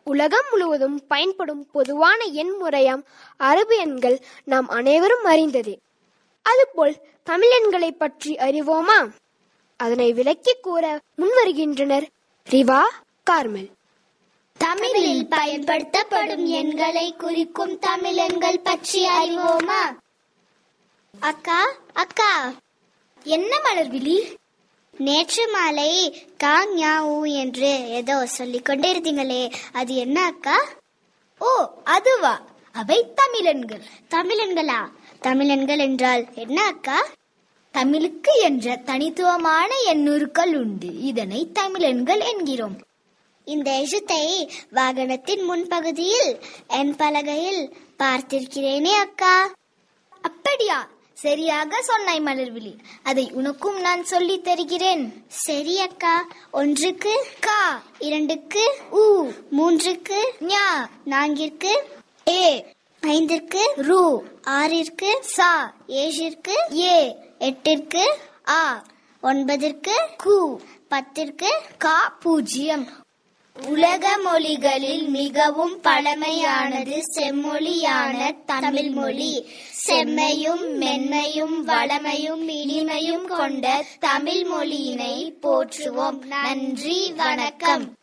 உலகம் முழுவதும் பயன்படும் பொதுவான எண் முறையாம் அரபு எண்கள் நாம் அனைவரும் அறிந்ததே அதுபோல் தமிழ் எண்களை பற்றி அறிவோமா அதனை விளக்கி கூற முன்வருகின்றனர் ரிவா கார்மெல் தமிழில் பயன்படுத்தப்படும் எண்களை குறிக்கும் தமிழ் எண்கள் பற்றி அறிவோமா அக்கா அக்கா என்ன மலர்விழி நேற்று மாலை கா ஞா ஊ என்று ஏதோ சொல்லிக் கொண்டிருந்தீங்களே அது என்ன அக்கா ஓ அதுவா அவை தமிழன்கள் தமிழன்களா தமிழன்கள் என்றால் என்ன அக்கா தமிழுக்கு என்ற தனித்துவமான எண்ணுருக்கள் உண்டு இதனை தமிழன்கள் என்கிறோம் இந்த எழுத்தை வாகனத்தின் முன்பகுதியில் என் பலகையில் பார்த்திருக்கிறேனே அக்கா அப்படியா சரியாக சொன்னாய் மலர்விழி அதை உனக்கும் நான் சொல்லி தருகிறேன் சரி அக்கா ஒன்றுக்கு கா இரண்டுக்கு உ மூன்றுக்கு ஞா நான்கிற்கு ஏ ஐந்திற்கு ரு ஆறிற்கு சா ஏழிற்கு ஏ எட்டிற்கு ஆ ஒன்பதிற்கு கு பத்திற்கு கா பூஜ்ஜியம் உலக மொழிகளில் மிகவும் பழமையானது செம்மொழியான தமிழ் மொழி செம்மையும் மென்மையும் வளமையும் இனிமையும் கொண்ட தமிழ் மொழியினை போற்றுவோம் நன்றி வணக்கம்